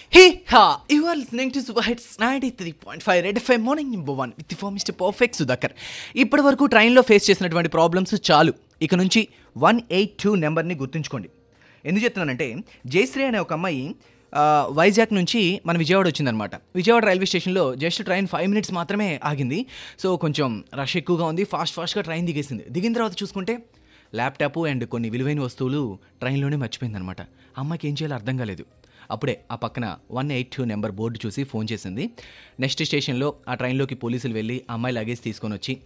Hey ha! You are listening to Super Hits 93.5 Red FM Morning Number 1 with the Mister Perfect Sudhakar. ఇప్పటి వరకు ట్రైన్లో face చేసినటువంటి problems చాలు ఇక నుంచి వన్ ఎయిట్ టూ నెంబర్ని గుర్తుంచుకోండి ఎందుకు చెప్తున్నానంటే జయశ్రీ అనే ఒక అమ్మాయి ఆ, వైజాగ్ నుంచి మన విజయవాడ వచ్చిందనమాట విజయవాడ రైల్వే స్టేషన్లో జస్ట్ ట్రైన్ ఫైవ్ మినిట్స్ మాత్రమే ఆగింది సో కొంచెం రష్ ఎక్కువగా ఉంది ఫాస్ట్ ఫాస్ట్గా ట్రైన్ దిగేసింది దిగిన తర్వాత చూసుకుంటే ల్యాప్టాప్ అండ్ కొన్ని విలువైన వస్తువులు ట్రైన్లోనే మర్చిపోయిందనమాట అమ్మాయికి ఏం చేయాలో అర్థం కాలేదు అప్పుడే ఆ పక్కన one eight two number board చూసి ఫోన్ చేసింది నెక్స్ట్ స్టేషన్లో ఆ ట్రైన్లోకి పోలీసులు వెళ్ళి ఆ అమ్మాయి లగేజ్ తీసుకొని వచ్చి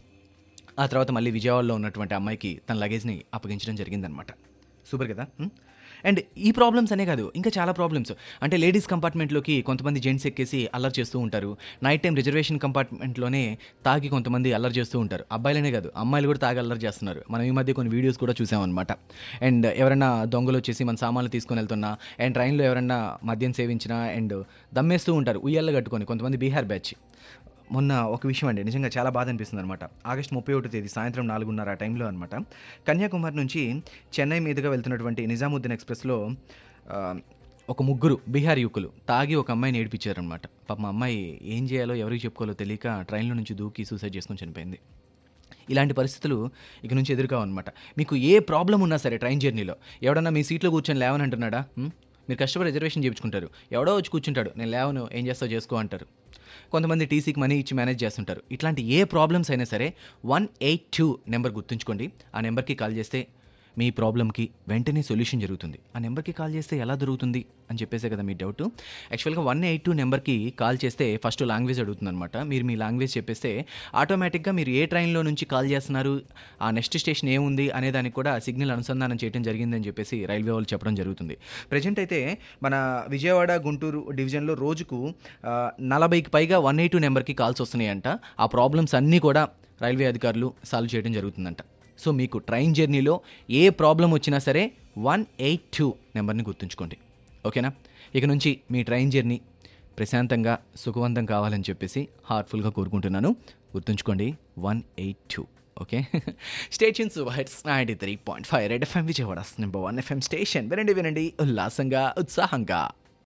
ఆ తర్వాత మళ్ళీ విజయవాడలో ఉన్నటువంటి అమ్మాయికి తన లగేజ్ని అప్పగించడం జరిగిందనమాట సూపర్ కదా హ్మ్? అండ్ ఈ ప్రాబ్లమ్స్ అనే కాదు ఇంకా చాలా ప్రాబ్లమ్స్ అంటే లేడీస్ కంపార్ట్మెంట్లోకి కొంతమంది జెంట్స్ ఎక్కేసి అల్లరి చేస్తూ ఉంటారు నైట్ టైం రిజర్వేషన్ కంపార్ట్మెంట్లోనే తాగి కొంతమంది అల్లరి చేస్తూ ఉంటారు అబ్బాయిలనే కాదు అమ్మాయిలు కూడా తాగి అల్లరి చేస్తున్నారు మనం ఈ మధ్య కొన్ని వీడియోస్ కూడా చూసామన్నమాట అండ్ ఎవరైనా దొంగలు వచ్చేసి మన సామాన్లు తీసుకొని వెళ్తున్నా అండ్ ట్రైన్లో ఎవరైనా మద్యం సేవించినా అండ్ దమ్మేస్తూ ఉంటారు ఉయ్యాళ్ళు కట్టుకొని కొంతమంది బీహార్ బ్యాచ్ మొన్న ఒక విషయం అండి నిజంగా చాలా బాధ అనిపిస్తుంది అనమాట ఆగస్ట్ ముప్పై ఒకటో తేదీ సాయంత్రం నాలుగున్నర ఆ టైంలో అనమాట కన్యాకుమారి నుంచి చెన్నై మీదుగా వెళ్తున్నటువంటి నిజాముద్దీన్ ఎక్స్ప్రెస్లో ఆ, ఒక ముగ్గురు బీహార్ యువకులు తాగి ఒక అమ్మాయిని ఏడిపించారనమాట పాప మా అమ్మాయి ఏం చేయాలో ఎవరికి చెప్పుకోవాలో తెలియక ట్రైన్లో నుంచి దూకి సూసైడ్ చేసుకొని చనిపోయింది ఇలాంటి పరిస్థితులు ఇక నుంచి ఎదురుకావన్నమాట మీకు ఏ ప్రాబ్లం ఉన్నా సరే ట్రైన్ జర్నీలో ఎవడన్నా మీ సీట్లో కూర్చొని లేవని అంటున్నాడా హ్మ్? మీరు కష్టపడి రిజర్వేషన్ చేయించుకుంటారు ఎవడో వచ్చి కూర్చుంటాడు నేను లేవను ఏం చేస్తావు చేసుకో అంటారు కొంతమంది టీసీకి మనీ ఇచ్చి మేనేజ్ చేస్తుంటారు ఇట్లాంటి ఏ ప్రాబ్లమ్స్ అయినా సరే వన్ ఎయిట్ టూ నెంబర్ గుర్తుంచుకోండి ఆ నెంబర్కి కాల్ చేస్తే మీ ప్రాబ్లమ్కి వెంటనే సొల్యూషన్ జరుగుతుంది ఆ నెంబర్కి కాల్ చేస్తే ఎలా దొరుకుతుంది అని చెప్పేసే కదా మీ డౌట్ యాక్చువల్గా వన్ ఎయిట్ టూ నెంబర్కి కాల్ చేస్తే ఫస్ట్ లాంగ్వేజ్ అడుగుతుంది అనమాట మీరు మీ లాంగ్వేజ్ చెప్పేస్తే ఆటోమేటిక్గా మీరు ఏ ట్రైన్లో నుంచి కాల్ చేస్తున్నారు ఆ నెక్స్ట్ స్టేషన్ ఏముంది అనే దానికి కూడా సిగ్నల్ అనుసంధానం చేయడం జరిగిందని చెప్పేసి రైల్వే వాళ్ళు చెప్పడం జరుగుతుంది ప్రజెంట్ అయితే మన విజయవాడ గుంటూరు డివిజన్లో రోజుకు ఆ, నలభైకి పైగా వన్ ఎయిట్ టూ నెంబర్కి కాల్స్ వస్తున్నాయంట ఆ ప్రాబ్లమ్స్ అన్నీ కూడా రైల్వే అధికారులు సాల్వ్ చేయడం జరుగుతుందంట సో మీకు ట్రైన్ జర్నీలో ఏ ప్రాబ్లం వచ్చినా సరే వన్ ఎయిట్ టూ నెంబర్ని గుర్తుంచుకోండి ఓకేనా ఇక నుంచి మీ ట్రైన్ జర్నీ ప్రశాంతంగా సుఖవంతం కావాలని చెప్పేసి హార్ట్ఫుల్గా కోరుకుంటున్నాను గుర్తుంచుకోండి one eight two okay station heads ninety three point five red FM Vijayawada number one FM station వినండి వినండి ఉల్లాసంగా ఉత్సాహంగా